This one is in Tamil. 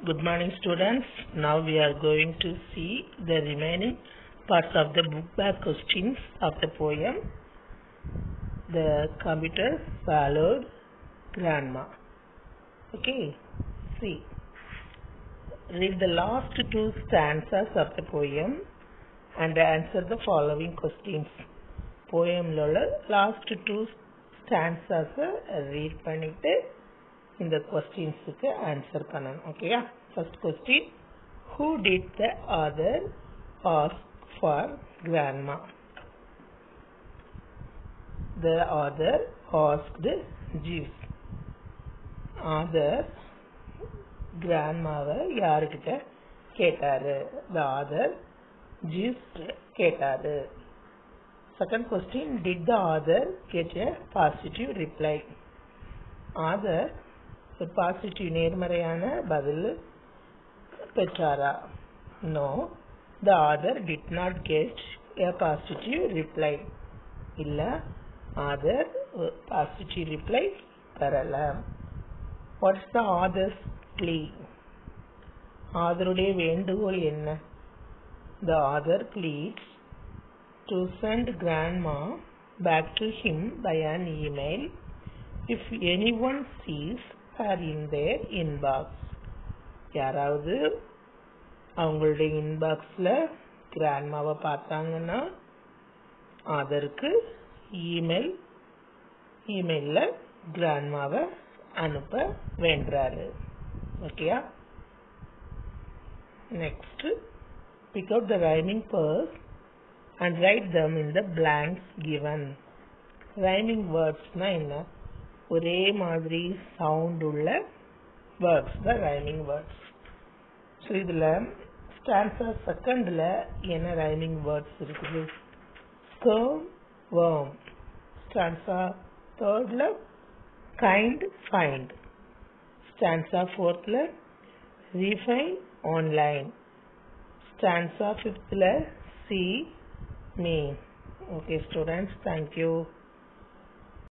Good morning, students. Now we are going to see the remaining parts of the book back questions of the poem. The computer followed grandma. Okay, see. Read the last two stanzas of the poem and answer the following questions. போயம்ல உள்ள லாஸ்ட் டூ ஸ்டான்ஸாஸை ரீட் பண்ணிட்டு இந்த கொஸ்டின்ஸுக்கு ஆன்சர் பண்ணணும் ஓகேயா first question who did the author ask for grandma the author asked Jeeves author கிராண்ட்மாவை யாருக்கிட்ட கேட்டாரு த ஆதர் ஜீவ்ஸ் கேட்டாரு second question did the author get a positive reply author positive நேர்மறையான பதில் பெற்றாரா no the author did not get a positive reply இல்ல ஆதர் பாசிட்டிவ் ரிப்ளை பெறல வாட்ஸ் த ஆதர்ஸ் ப்ளீ ஆதருடைய வேண்டுகோள் என்ன the author pleads to send grandma back to him by an email if anyone sees her in their inbox யாராவது அவங்களுடைய இன்பாக்ஸில் கிராண்ட்மாவை பார்த்தாங்கன்னா அதற்கு இமெயில் இமெயிலில் கிராண்ட்மாவை அனுப்ப வேண்டுறாரு ஓகேயா next pick out the rhyming pairs and write them in the blanks given rhyming வேர்ட்ஸ்னா என்ன ஒரே மாதிரி சவுண்ட் உள்ள வேர்ட்ஸ் தான் ரைமிங் வேர்ட்ஸ் ஸோ இதில் ஸ்டான்ஸா செகண்டில் என்ன ரைமிங் வேர்ட்ஸ் இருக்குது ஸ்கர்ம் வேர்ம் ஸ்டான்ஸா தேர்டில் கைண்ட் ஃபைண்ட் ஸ்டான்ஸா ஃபோர்த்தில் ரீஃபைன் ஆன்லைன் ஸ்டான்ஸா ஃபிஃப்த்தில் see me okay students thank you